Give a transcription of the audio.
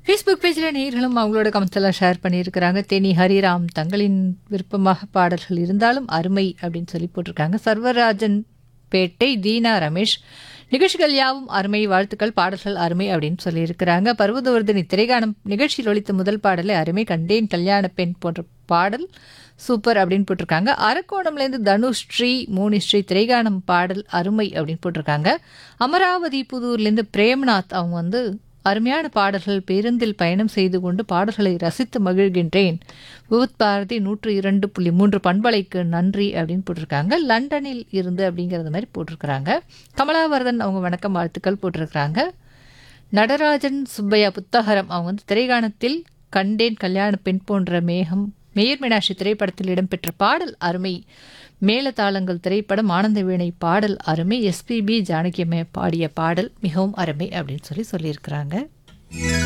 Facebook பேஜில் நேர்களும் அவங்களோட கமெண்ட்ஸ் எல்லாம் ஷேர் பண்ணியிருக்கிறாங்க தேனி ஹரிராம் தங்களின் விருப்பமாக பாடல்கள் இருந்தாலும் அருமை அப்படின்னு சொல்லி போட்டிருக்காங்க சர்வராஜன் பேட்டை தீனா ரமேஷ் நிகழ்ச்சிகள் யாவும் அருமை வாழ்த்துக்கள் பாடல்கள் அருமை அப்படின்னு சொல்லியிருக்கிறாங்க பர்வதவர்தனி திரைகானம் நிகழ்ச்சியில் ஒழித்த முதல் பாடலை அருமை கண்டேன் கல்யாண பெண் போன்ற பாடல் சூப்பர் அப்படின்னு போட்டிருக்காங்க அரக்கோணம்லேருந்து தனுஸ்ரீ மூனிஸ்ரீ திரைகானம் பாடல் அருமை அப்படின்னு போட்டிருக்காங்க அமராவதி புதூர்லேருந்து பிரேம்நாத் அவங்க வந்து அருமையான பாடல்கள் பேருந்தில் பயணம் செய்து கொண்டு பாடல்களை ரசித்து மகிழ்கின்றேன் விவுத் பாரதி நூற்று இரண்டு புள்ளி மூன்று பண்பலைக்கு நன்றி அப்படின்னு போட்டிருக்காங்க லண்டனில் இருந்து அப்படிங்கிறது மாதிரி போட்டிருக்கிறாங்க கமலாவர்தன் அவங்க வணக்கம் வாழ்த்துக்கள் போட்டிருக்கிறாங்க நடராஜன் சுப்பையா புத்தகரம் அவங்க வந்து திரைகாணத்தில் கண்டேன் கல்யாண பெண் போன்ற மேகம் மேயர் மீனாட்சி திரைப்படத்தில் இடம்பெற்ற பாடல் அருமை மேலதாளங்கள் திரைப்படம் ஆனந்த வீணை பாடல் அருமை எஸ்பிபி ஜானகியம்மை பாடிய பாடல் மிகவும் அருமை அப்படின்னு சொல்லி சொல்லியிருக்கிறாங்க